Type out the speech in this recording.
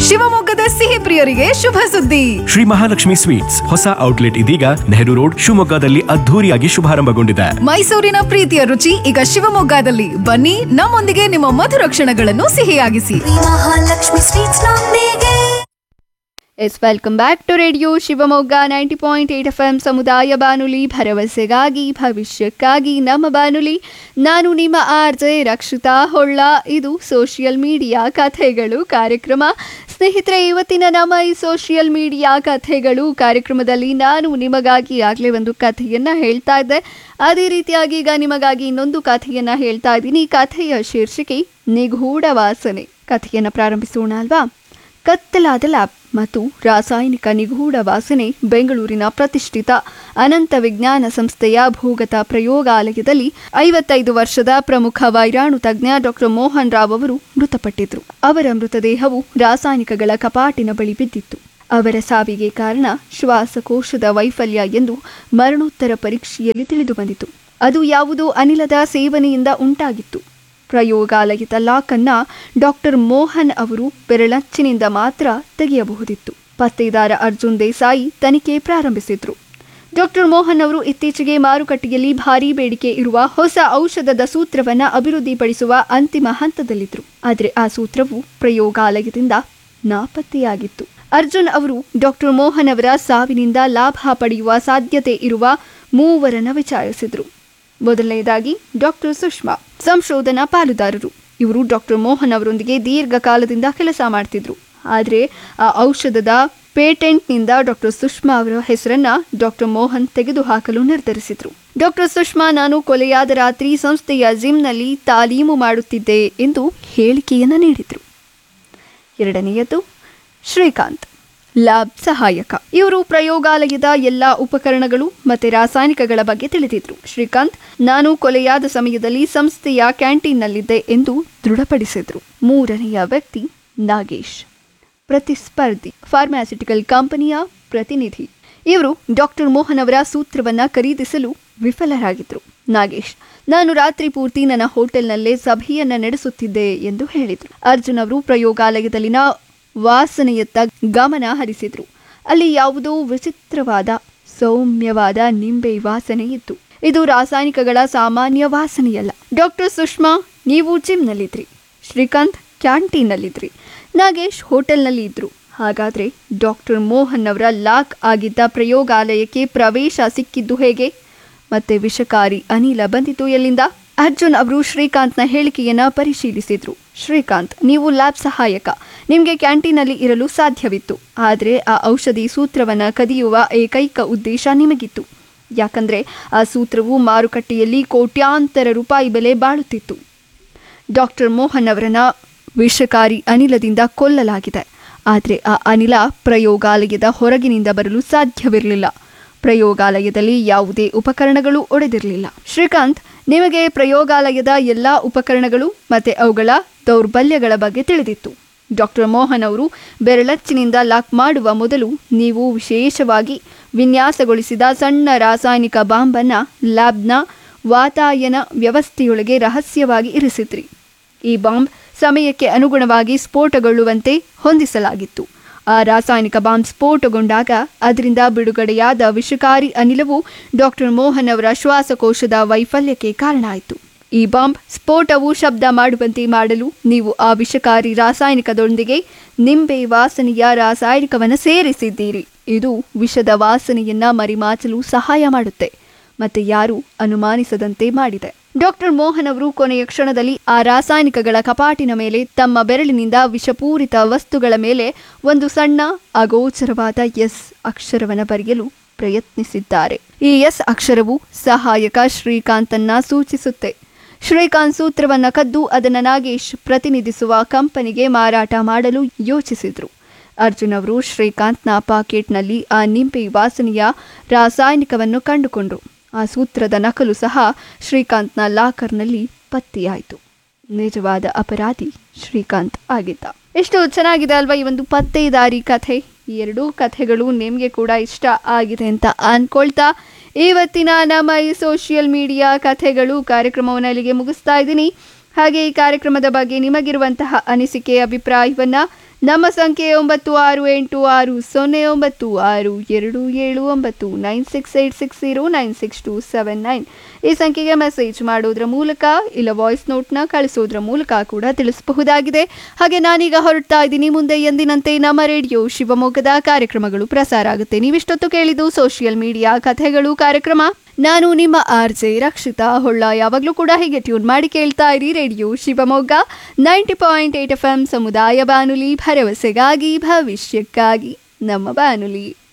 ಶಿವಮೊಗ್ಗದ ಸಿಹಿ ಪ್ರಿಯರಿಗೆ ಶುಭ ಸುದ್ದಿ ಶ್ರೀ ಮಹಾಲಕ್ಷ್ಮಿ ಸ್ವೀಟ್ಸ್ ಹೊಸ ಔಟ್ಲೆಟ್ ಇದೀಗ ನೆಹರು ರೋಡ್ ಶಿವಮೊಗ್ಗದಲ್ಲಿ ಅದ್ಧೂರಿಯಾಗಿ ಶುಭಾರಂಭಗೊಂಡಿದೆ ಮೈಸೂರಿನ ಪ್ರೀತಿಯ ರುಚಿ ಈಗ ಶಿವಮೊಗ್ಗದಲ್ಲಿ ಬನ್ನಿ ನಮ್ಮೊಂದಿಗೆ ನಿಮ್ಮ ಮಧುರ ಕ್ಷಣಗಳನ್ನು ಸಿಹಿಯಾಗಿಸಿ ಮಹಾಲಕ್ಷ್ಮಿ ಸ್ವೀಟ್ಸ್ ನೊಂದಿಗೆ yes welcome back to radio Shivamogga ninety point eight F M ಸಮುದಾಯ ಬಾನುಲಿ ಭರವಸೆಗಾಗಿ ಭವಿಷ್ಯಕ್ಕಾಗಿ ನಮ್ಮ ಬಾನುಲಿ ನಾನು ನಿಮ್ಮ ಆರ್ ಜೆ ರಕ್ಷಿತಾ ಹೊಳ್ಳ ಇದು ಸೋಷಿಯಲ್ ಮೀಡಿಯಾ ಕಥೆಗಳು ಕಾರ್ಯಕ್ರಮ ಸ್ನೇಹಿತರೆ ಇವತ್ತಿನ ನಮ್ಮ ಈ ಸೋಷಿಯಲ್ ಮೀಡಿಯಾ ಕಥೆಗಳು ಕಾರ್ಯಕ್ರಮದಲ್ಲಿ ನಾನು ನಿಮಗಾಗಿ ಆಗಲೇ ಒಂದು ಕಥೆಯನ್ನ ಹೇಳ್ತಾ ಇದ್ದೆ ಅದೇ ರೀತಿಯಾಗಿ ಈಗ ನಿಮಗಾಗಿ ಇನ್ನೊಂದು ಕಥೆಯನ್ನ ಹೇಳ್ತಾ ಇದ್ದೀನಿ ಈ ಕಥೆಯ ಶೀರ್ಷಿಕೆ ನಿಗೂಢ ವಾಸನೆ ಕಥೆಯನ್ನ ಪ್ರಾರಂಭಿಸೋಣ ಅಲ್ವಾ ಕತ್ತಲಾದ ಲ್ಯಾಬ್ ಮತ್ತು ರಾಸಾಯನಿಕ ನಿಗೂಢ ವಾಸನೆ ಬೆಂಗಳೂರಿನ ಪ್ರತಿಷ್ಠಿತ ಅನಂತ ವಿಜ್ಞಾನ ಸಂಸ್ಥೆಯ ಭೂಗತ ಪ್ರಯೋಗಾಲಯದಲ್ಲಿ ಐವತ್ತೈದು ವರ್ಷದ ಪ್ರಮುಖ ವೈರಾಣು ತಜ್ಞ ಡಾಕ್ಟರ್ ಮೋಹನ್ ರಾವ್ ಅವರು ಮೃತಪಟ್ಟಿದ್ರು ಅವರ ಮೃತದೇಹವು ರಾಸಾಯನಿಕಗಳ ಕಪಾಟಿನ ಬಳಿ ಬಿದ್ದಿತ್ತು ಅವರ ಸಾವಿಗೆ ಕಾರಣ ಶ್ವಾಸಕೋಶದ ವೈಫಲ್ಯ ಎಂದು ಮರಣೋತ್ತರ ಪರೀಕ್ಷೆಯಲ್ಲಿ ತಿಳಿದು ಬಂದಿತು ಅದು ಯಾವುದೋ ಅನಿಲದ ಸೇವನೆಯಿಂದ ಉಂಟಾಗಿತ್ತು ಪ್ರಯೋಗಾಲಯದ ಲಾಕನ್ನ ಡಾಕ್ಟರ್ ಮೋಹನ್ ಅವರು ಬೆರಳಚ್ಚಿನಿಂದ ಮಾತ್ರ ತೆಗೆಯಬಹುದಿತ್ತು ಪತ್ತೇದಾರ ಅರ್ಜುನ್ ದೇಸಾಯಿ ತನಿಖೆ ಪ್ರಾರಂಭಿಸಿದ್ರು ಡಾಕ್ಟರ್ ಮೋಹನ್ ಅವರು ಇತ್ತೀಚೆಗೆ ಮಾರುಕಟ್ಟೆಯಲ್ಲಿ ಭಾರೀ ಬೇಡಿಕೆ ಇರುವ ಹೊಸ ಔಷಧದ ಸೂತ್ರವನ್ನ ಅಭಿವೃದ್ಧಿಪಡಿಸುವ ಅಂತಿಮ ಹಂತದಲ್ಲಿದ್ರು ಆದರೆ ಆ ಸೂತ್ರವು ಪ್ರಯೋಗಾಲಯದಿಂದ ನಾಪತ್ತೆಯಾಗಿತ್ತು ಅರ್ಜುನ್ ಅವರು ಡಾಕ್ಟರ್ ಮೋಹನ್ ಅವರ ಸಾವಿನಿಂದ ಲಾಭ ಪಡೆಯುವ ಸಾಧ್ಯತೆ ಇರುವ ಮೂವರನ್ನ ವಿಚಾರಿಸಿದ್ರು ಮೊದಲನೆಯದಾಗಿ ಡಾಕ್ಟರ್ ಸುಷ್ಮಾ ಸಂಶೋಧನಾ ಪಾಲುದಾರರು ಇವರು ಡಾಕ್ಟರ್ ಮೋಹನ್ ಅವರೊಂದಿಗೆ ದೀರ್ಘಕಾಲದಿಂದ ಕೆಲಸ ಮಾಡ್ತಿದ್ರು ಆದರೆ ಆ ಔಷಧದ ಪೇಟೆಂಟ್ನಿಂದ ಡಾಕ್ಟರ್ ಸುಷ್ಮಾ ಅವರ ಹೆಸರನ್ನ ಡಾಕ್ಟರ್ ಮೋಹನ್ ತೆಗೆದುಹಾಕಲು ನಿರ್ಧರಿಸಿದ್ರು ಡಾಕ್ಟರ್ ಸುಷ್ಮಾ ನಾನು ಕೊಲೆಯಾದ ರಾತ್ರಿ ಸಂಸ್ಥೆಯ ಜಿಮ್ನಲ್ಲಿ ತಾಲೀಮು ಮಾಡುತ್ತಿದ್ದೆ ಎಂದು ಹೇಳಿಕೆಯನ್ನ ನೀಡಿದ್ರು ಎರಡನೆಯದು ಶ್ರೀಕಾಂತ್ ಲ್ಯಾಬ್ ಸಹಾಯಕ ಇವರು ಪ್ರಯೋಗಾಲಯದ ಎಲ್ಲಾ ಉಪಕರಣಗಳು ಮತ್ತೆ ರಾಸಾಯನಿಕಗಳ ಬಗ್ಗೆ ತಿಳಿದಿದ್ರು ಶ್ರೀಕಾಂತ್ ನಾನು ಕೊಲೆಯಾದ ಸಮಯದಲ್ಲಿ ಸಂಸ್ಥೆಯ ಕ್ಯಾಂಟೀನ್ನಲ್ಲಿದ್ದೆ ಎಂದು ದೃಢಪಡಿಸಿದ್ರು ಮೂರನೆಯ ವ್ಯಕ್ತಿ ನಾಗೇಶ್ ಪ್ರತಿಸ್ಪರ್ಧಿ ಫಾರ್ಮಾಸ್ಯೂಟಿಕಲ್ ಕಂಪನಿಯ ಪ್ರತಿನಿಧಿ ಇವರು ಡಾಕ್ಟರ್ ಮೋಹನ್ ಅವರ ಸೂತ್ರವನ್ನ ಖರೀದಿಸಲು ವಿಫಲರಾಗಿದ್ರು ನಾಗೇಶ್ ನಾನು ರಾತ್ರಿ ಪೂರ್ತಿ ನನ್ನ ಹೋಟೆಲ್ನಲ್ಲೇ ಸಭೆಯನ್ನ ನಡೆಸುತ್ತಿದ್ದೆ ಎಂದು ಹೇಳಿದ್ರು ಅರ್ಜುನ್ ಅವರು ಪ್ರಯೋಗಾಲಯದಲ್ಲಿನ ವಾಸನೆಯತ್ತ ಗಮನ ಹರಿಸಿದ್ರು ಅಲ್ಲಿ ಯಾವುದೋ ವಿಚಿತ್ರವಾದ ಸೌಮ್ಯವಾದ ನಿಂಬೆ ವಾಸನೆ ಇತ್ತು ಇದು ರಾಸಾಯನಿಕಗಳ ಸಾಮಾನ್ಯ ವಾಸನೆಯಲ್ಲ ಡಾಕ್ಟರ್ ಸುಷ್ಮಾ ನೀವು ಜಿಮ್ನಲ್ಲಿದ್ರಿ ಶ್ರೀಕಾಂತ್ ಕ್ಯಾಂಟೀನ್ನಲ್ಲಿದ್ರಿ ನಾಗೇಶ್ ಹೋಟೆಲ್ನಲ್ಲಿ ಇದ್ರು ಹಾಗಾದ್ರೆ ಡಾಕ್ಟರ್ ಮೋಹನ್ ಅವರ ಲಾಕ್ ಆಗಿದ್ದ ಪ್ರಯೋಗಾಲಯಕ್ಕೆ ಪ್ರವೇಶ ಸಿಕ್ಕಿದ್ದು ಹೇಗೆ ಮತ್ತೆ ವಿಷಕಾರಿ ಅನಿಲ ಬಂದಿತು ಎಲ್ಲಿಂದ ಅರ್ಜುನ್ ಅವರು ಶ್ರೀಕಾಂತ್ನ ಹೇಳಿಕೆಯನ್ನ ಪರಿಶೀಲಿಸಿದ್ರು ಶ್ರೀಕಾಂತ್ ನೀವು ಲ್ಯಾಬ್ ಸಹಾಯಕ ನಿಮಗೆ ಕ್ಯಾಂಟೀನಲ್ಲಿ ಇರಲು ಸಾಧ್ಯವಿತ್ತು ಆದರೆ ಆ ಔಷಧಿ ಸೂತ್ರವನ್ನ ಕದಿಯುವ ಏಕೈಕ ಉದ್ದೇಶ ನಿಮಗಿತ್ತು ಯಾಕಂದ್ರೆ ಆ ಸೂತ್ರವು ಮಾರುಕಟ್ಟೆಯಲ್ಲಿ ಕೋಟ್ಯಾಂತರ ರೂಪಾಯಿ ಬೆಲೆ ಬಾಳುತ್ತಿತ್ತು ಡಾಕ್ಟರ್ ಮೋಹನ್ ಅವರನ್ನ ವಿಷಕಾರಿ ಅನಿಲದಿಂದ ಕೊಲ್ಲಲಾಗಿದೆ ಆದರೆ ಆ ಅನಿಲ ಪ್ರಯೋಗಾಲಯದ ಹೊರಗಿನಿಂದ ಬರಲು ಸಾಧ್ಯವಿರಲಿಲ್ಲ ಪ್ರಯೋಗಾಲಯದಲ್ಲಿ ಯಾವುದೇ ಉಪಕರಣಗಳು ಒಡೆದಿರಲಿಲ್ಲ ಶ್ರೀಕಾಂತ್ ನಿಮಗೆ ಪ್ರಯೋಗಾಲಯದ ಎಲ್ಲ ಉಪಕರಣಗಳು ಮತ್ತೆ ಅವುಗಳ ದೌರ್ಬಲ್ಯಗಳ ಬಗ್ಗೆ ತಿಳಿದಿತ್ತು ಡಾಕ್ಟರ್ ಮೋಹನ್ ಅವರು ಬೆರಳಚ್ಚಿನಿಂದ ಲಾಕ್ ಮಾಡುವ ಮೊದಲು ನೀವು ವಿಶೇಷವಾಗಿ ವಿನ್ಯಾಸಗೊಳಿಸಿದ ಸಣ್ಣ ರಾಸಾಯನಿಕ ಬಾಂಬನ್ನ ಲ್ಯಾಬ್ನ ವಾತಾಯನ ವ್ಯವಸ್ಥೆಯೊಳಗೆ ರಹಸ್ಯವಾಗಿ ಇರಿಸಿದ್ರಿ ಈ ಬಾಂಬ್ ಸಮಯಕ್ಕೆ ಅನುಗುಣವಾಗಿ ಸ್ಫೋಟಗೊಳ್ಳುವಂತೆ ಹೊಂದಿಸಲಾಗಿತ್ತು ಆ ರಾಸಾಯನಿಕ ಬಾಂಬ್ ಸ್ಫೋಟಗೊಂಡಾಗ ಅದರಿಂದ ಬಿಡುಗಡೆಯಾದ ವಿಷಕಾರಿ ಅನಿಲವು ಡಾಕ್ಟರ್ ಮೋಹನ್ ಅವರ ಶ್ವಾಸಕೋಶದ ವೈಫಲ್ಯಕ್ಕೆ ಕಾರಣ ಆಯಿತು ಈ ಬಾಂಬ್ ಸ್ಫೋಟವು ಶಬ್ದ ಮಾಡುವಂತೆ ಮಾಡಲು ನೀವು ಆ ವಿಷಕಾರಿ ರಾಸಾಯನಿಕದೊಂದಿಗೆ ನಿಂಬೆ ವಾಸನೆಯ ರಾಸಾಯನಿಕವನ್ನು ಸೇರಿಸಿದ್ದೀರಿ ಇದು ವಿಷದ ವಾಸನೆಯನ್ನ ಮರಿಮಾಚಲು ಸಹಾಯ ಮಾಡುತ್ತೆ ಮತ್ತೆ ಯಾರು ಅನುಮಾನಿಸದಂತೆ ಮಾಡಿದೆ ಡಾಕ್ಟರ್ ಮೋಹನ್ ಅವರು ಕೊನೆಯ ಕ್ಷಣದಲ್ಲಿ ಆ ರಾಸಾಯನಿಕಗಳ ಕಪಾಟಿನ ಮೇಲೆ ತಮ್ಮ ಬೆರಳಿನಿಂದ ವಿಷಪೂರಿತ ವಸ್ತುಗಳ ಮೇಲೆ ಒಂದು ಸಣ್ಣ ಅಗೋಚರವಾದ ಎಸ್ ಅಕ್ಷರವನ್ನು ಬರೆಯಲು ಪ್ರಯತ್ನಿಸಿದ್ದಾರೆ ಈ ಎಸ್ ಅಕ್ಷರವು ಸಹಾಯಕ ಶ್ರೀಕಾಂತನ್ನ ಸೂಚಿಸುತ್ತೆ ಶ್ರೀಕಾಂತ್ ಸೂತ್ರವನ್ನ ಕದ್ದು ಅದನ್ನ ನಾಗೇಶ್ ಪ್ರತಿನಿಧಿಸುವ ಕಂಪನಿಗೆ ಮಾರಾಟ ಮಾಡಲು ಯೋಚಿಸಿದ್ರು ಅರ್ಜುನ್ ಅವರು ಶ್ರೀಕಾಂತ್ನ ಪಾಕೆಟ್ನಲ್ಲಿ ಆ ನಿಂಬೆ ವಾಸನೆಯ ರಾಸಾಯನಿಕವನ್ನು ಕಂಡುಕೊಂಡ್ರು ಆ ಸೂತ್ರದ ನಕಲು ಸಹ ಶ್ರೀಕಾಂತ್ನ ಲಾಕರ್ನಲ್ಲಿ ಪತ್ತೆಯಾಯಿತು ನಿಜವಾದ ಅಪರಾಧಿ ಶ್ರೀಕಾಂತ್ ಆಗಿದ್ದ ಎಷ್ಟು ಚೆನ್ನಾಗಿದೆ ಅಲ್ವಾ ಈ ಒಂದು ಪತ್ತೇದಾರಿ ಕಥೆ ಈ ಎರಡೂ ಕಥೆಗಳು ನಿಮಗೆ ಕೂಡ ಇಷ್ಟ ಆಗಿದೆ ಅಂತ ಅನ್ಕೊಳ್ತಾ ಇವತ್ತಿನ ನಮ್ಮ ಈ ಸೋಷಿಯಲ್ ಮೀಡಿಯಾ ಕಥೆಗಳು ಕಾರ್ಯಕ್ರಮವನ್ನು ಅಲ್ಲಿಗೆ ಮುಗಿಸ್ತಾ ಇದ್ದೀನಿ ಹಾಗೆ ಈ ಕಾರ್ಯಕ್ರಮದ ಬಗ್ಗೆ ನಿಮಗಿರುವಂತಹ ಅನಿಸಿಕೆ ಅಭಿಪ್ರಾಯವನ್ನ ನಮ್ಮ ಸಂಖ್ಯೆ ಒಂಬತ್ತು ಆರು ಎಂಟು ಆರು ಸೊನ್ನೆ ಒಂಬತ್ತು ಆರು ಎರಡು ಏಳು ಒಂಬತ್ತು nine six eight six zero nine six two seven nine ಈ ಸಂಖ್ಯೆಗೆ ಮೆಸೇಜ್ ಮಾಡೋದ್ರ ಮೂಲಕ ಇಲ್ಲ ವಾಯ್ಸ್ ನೋಟ್ನ ಕಳಿಸೋದ್ರ ಮೂಲಕ ಕೂಡ ತಿಳಿಸಬಹುದಾಗಿದೆ ಹಾಗೆ ನಾನೀಗ ಹೊರಡ್ತಾ ಇದ್ದೀನಿ ಮುಂದೆ ಎಂದಿನಂತೆ ನಮ್ಮ ರೇಡಿಯೋ ಶಿವಮೊಗ್ಗದ ಕಾರ್ಯಕ್ರಮಗಳು ಪ್ರಸಾರ ಆಗುತ್ತೆ ನೀವಿಷ್ಟೊತ್ತು ಕೇಳಿದ್ದು ಸೋಷಿಯಲ್ ಮೀಡಿಯಾ ಕಥೆಗಳು ಕಾರ್ಯಕ್ರಮ ನಾನು ನಿಮ್ಮ ಆರ್ ಜೆ ರಕ್ಷಿತಾ ಹೊಳ್ಳ ಯಾವಾಗಲೂ ಕೂಡ ಹೀಗೆ ಟ್ಯೂನ್ ಮಾಡಿ ಕೇಳ್ತಾ ಇರಿ radio Shivamogga ninety point eight F M ಸಮುದಾಯ ಬಾನುಲಿ ಭರವಸೆಗಾಗಿ ಭವಿಷ್ಯಕ್ಕಾಗಿ ನಮ್ಮ ಬಾನುಲಿ